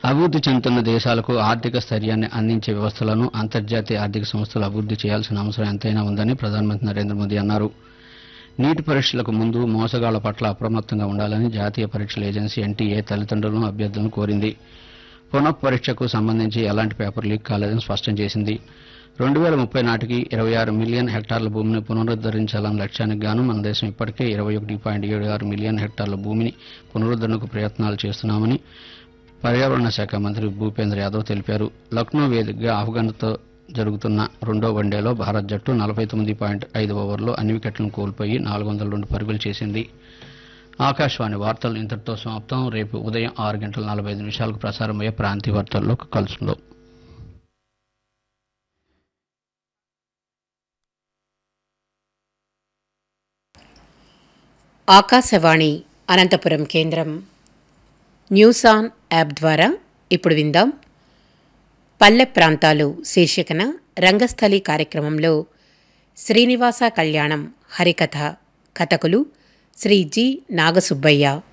అభివృద్ధి చెందుతున్న దేశాలకు ఆర్థిక స్థైర్యాన్ని అందించే వ్యవస్థలను అంతర్జాతీయ ఆర్థిక సంస్థలు అభివృద్ధి చేయాల్సిన అవసరం ఎంతైనా ఉందని ప్రధానమంత్రి నరేంద్ర మోదీ అన్నారు నీటి పరీక్షలకు ముందు మోసగాళ్ల పట్ల అప్రమత్తంగా ఉండాలని జాతీయ పరీక్షల ఏజెన్సీ ఎన్టీఏ తల్లిదండ్రులను అభ్యర్థులను కోరింది పునఃపరీక్షకు సంబంధించి ఎలాంటి పేపర్ లీక్ కాలేదని స్పష్టం చేసింది రెండు వేల ముప్పై నాటికి ఇరవై ఆరు మిలియన్ హెక్టార్ల భూమిని పునరుద్దరించాలన్న లక్ష్యానికి గాను మన దేశం ఇప్పటికే ఇరవై ఒకటి పాయింట్ ఏడు ఆరు మిలియన్ హెక్టార్ల భూమిని పునరుద్దరణకు ప్రయత్నాలు చేస్తున్నామని పర్యావరణ శాఖ మంత్రి భూపేంద్ర యాదవ్ తెలిపారు లక్నో వేదికగా ఆఫ్ఘన్తో జరుగుతున్న రెండో వన్డేలో భారత్ జట్టు నలభై తొమ్మిది పాయింట్ ఐదు ఓవర్లో అన్ని వికెట్లను కోల్పోయి నాలుగు వందల రెండు పరుగులు చేసింది ఆకాశవాణి వార్తలు ఇంతటితో సమాప్తం రేపు ఉదయం ఆరు గంటల నలభై ఐదు నిమిషాలకు ప్రసారమయ్యే ప్రాంతీయ వార్తల్లో కలుసుకుందాం ఆకాశవాణి అనంతపురం కేంద్రం న్యూస్ ఆన్ యాప్ ద్వారా ఇప్పుడు విందాం పల్లె ప్రాంతాలు శీర్షికన రంగస్థలి కార్యక్రమంలో శ్రీనివాస కళ్యాణం హరికథ కథకులు శ్రీ జి నాగసుబ్బయ్య